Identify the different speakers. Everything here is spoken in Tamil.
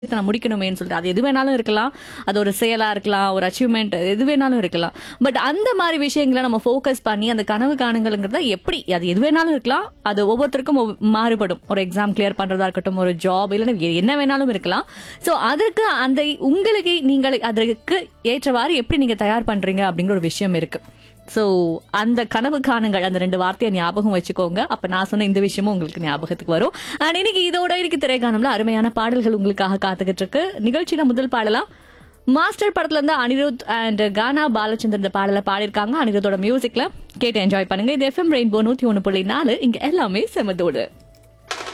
Speaker 1: நான் முடிக்கணுமேன்னு சொல்லிட்டு அது எது வேணாலும் இருக்கலாம் அது ஒரு செயலா இருக்கலாம் ஒரு அச்சீவ்மெண்ட் எது வேணாலும் இருக்கலாம் பட் அந்த மாதிரி விஷயங்களை நம்ம ஃபோக்கஸ் பண்ணி அந்த கனவு காணுங்கிறத எப்படி அது எது வேணாலும் இருக்கலாம் அது ஒவ்வொருத்தருக்கும் ஒவ்வொ- மாறுபடும் ஒரு எக்ஸாம் கிளியர் பண்றதா இருக்கட்டும் ஒரு ஜாப் இல்லைன்னா என்ன வேணாலும் இருக்கலாம் ஸோ அதற்கு அந்த உங்களுக்கு நீங்கள் அதற்கு ஏற்றவாறு எப்படி நீங்க தயார் பண்றீங்க அப்படிங்கிற ஒரு விஷயம் இருக்கு ஸோ அந்த கனவு காணுங்கள் அந்த ரெண்டு வார்த்தையை ஞாபகம் வச்சுக்கோங்க அப்ப நான் சொன்ன இந்த விஷயமும் உங்களுக்கு ஞாபகத்துக்கு வரும் அண்ட் இன்னைக்கு இதோட இன்னைக்கு திரைக்காணம்ல அருமையான பாடல்கள் உங்களுக்காக காத்துக்கிட்டு இருக்கு நிகழ்ச்சியில முதல் பாடலாம் மாஸ்டர் படத்துல இருந்து அனிருத் அண்ட் கானா பாலச்சந்தர் இந்த பாடலை பாடியிருக்காங்க அனிருத்தோட மியூசிக்ல கேட்டு என்ஜாய் பண்ணுங்க இது எஃப்எம் ரெயின்போ நூத்தி ஒன்று புள்ளி நாலு இங்க எல்லாமே செமதோடு